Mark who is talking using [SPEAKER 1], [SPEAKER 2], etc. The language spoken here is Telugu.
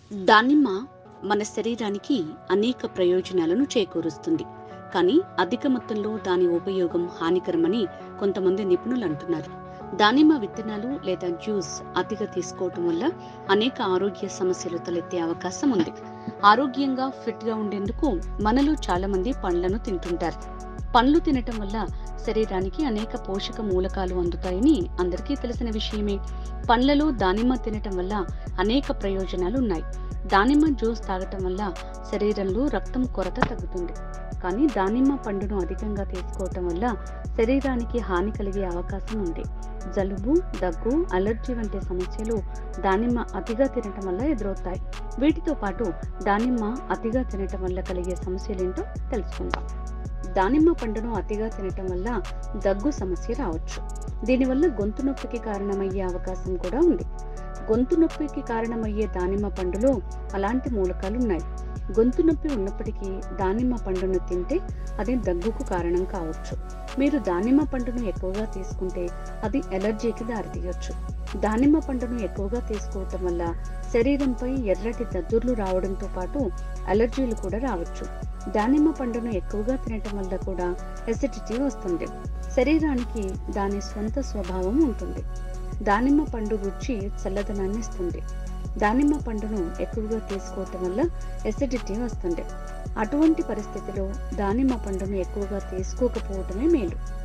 [SPEAKER 1] దానిమ్మ మన శరీరానికి అనేక ప్రయోజనాలను చేకూరుస్తుంది కానీ అధిక మొత్తంలో దాని ఉపయోగం హానికరమని కొంతమంది నిపుణులు అంటున్నారు దానిమ్మ విత్తనాలు లేదా జ్యూస్ అతిగా తీసుకోవటం వల్ల అనేక ఆరోగ్య సమస్యలు తలెత్తే అవకాశం ఉంది ఆరోగ్యంగా ఫిట్ గా ఉండేందుకు మనలో చాలా మంది పండ్లను తింటుంటారు పండ్లు తినటం వల్ల శరీరానికి అనేక పోషక మూలకాలు అందుతాయని అందరికీ తెలిసిన విషయమే పండ్లలో దానిమ్మ తినటం వల్ల అనేక ప్రయోజనాలు ఉన్నాయి దానిమ్మ జ్యూస్ తాగటం వల్ల శరీరంలో రక్తం కొరత తగ్గుతుంది కానీ దానిమ్మ పండును అధికంగా తీసుకోవటం వల్ల శరీరానికి హాని కలిగే అవకాశం ఉంది జలుబు దగ్గు అలర్జీ వంటి సమస్యలు దానిమ్మ అతిగా తినటం వల్ల ఎదురవుతాయి వీటితో పాటు దానిమ్మ అతిగా తినటం వల్ల కలిగే సమస్యలేంటో తెలుసుకుందాం దానిమ్మ పండును అతిగా తినటం వల్ల దగ్గు సమస్య రావచ్చు దీనివల్ల గొంతు నొప్పికి కారణమయ్యే అవకాశం కూడా ఉంది గొంతు నొప్పికి కారణమయ్యే దానిమ్మ పండులో అలాంటి మూలకాలు ఉన్నాయి గొంతు నొప్పి ఉన్నప్పటికీ దానిమ్మ పండును తింటే అది దగ్గుకు కారణం కావచ్చు మీరు దానిమ్మ పండును ఎక్కువగా తీసుకుంటే అది ఎలర్జీకి దారితీయొచ్చు దానిమ్మ పండును ఎక్కువగా తీసుకోవటం వల్ల శరీరంపై ఎర్రటి దద్దుర్లు రావడంతో పాటు అలర్జీలు కూడా రావచ్చు దానిమ్మ పండును ఎక్కువగా తినటం వల్ల కూడా ఎసిడిటీ వస్తుంది శరీరానికి దాని స్వంత స్వభావం ఉంటుంది దానిమ్మ పండు రుచి చల్లదనాన్ని ఇస్తుంది దానిమ్మ పండును ఎక్కువగా తీసుకోవటం వల్ల ఎసిడిటీ వస్తుంది అటువంటి పరిస్థితిలో దానిమ్మ పండును ఎక్కువగా తీసుకోకపోవటమే మేలు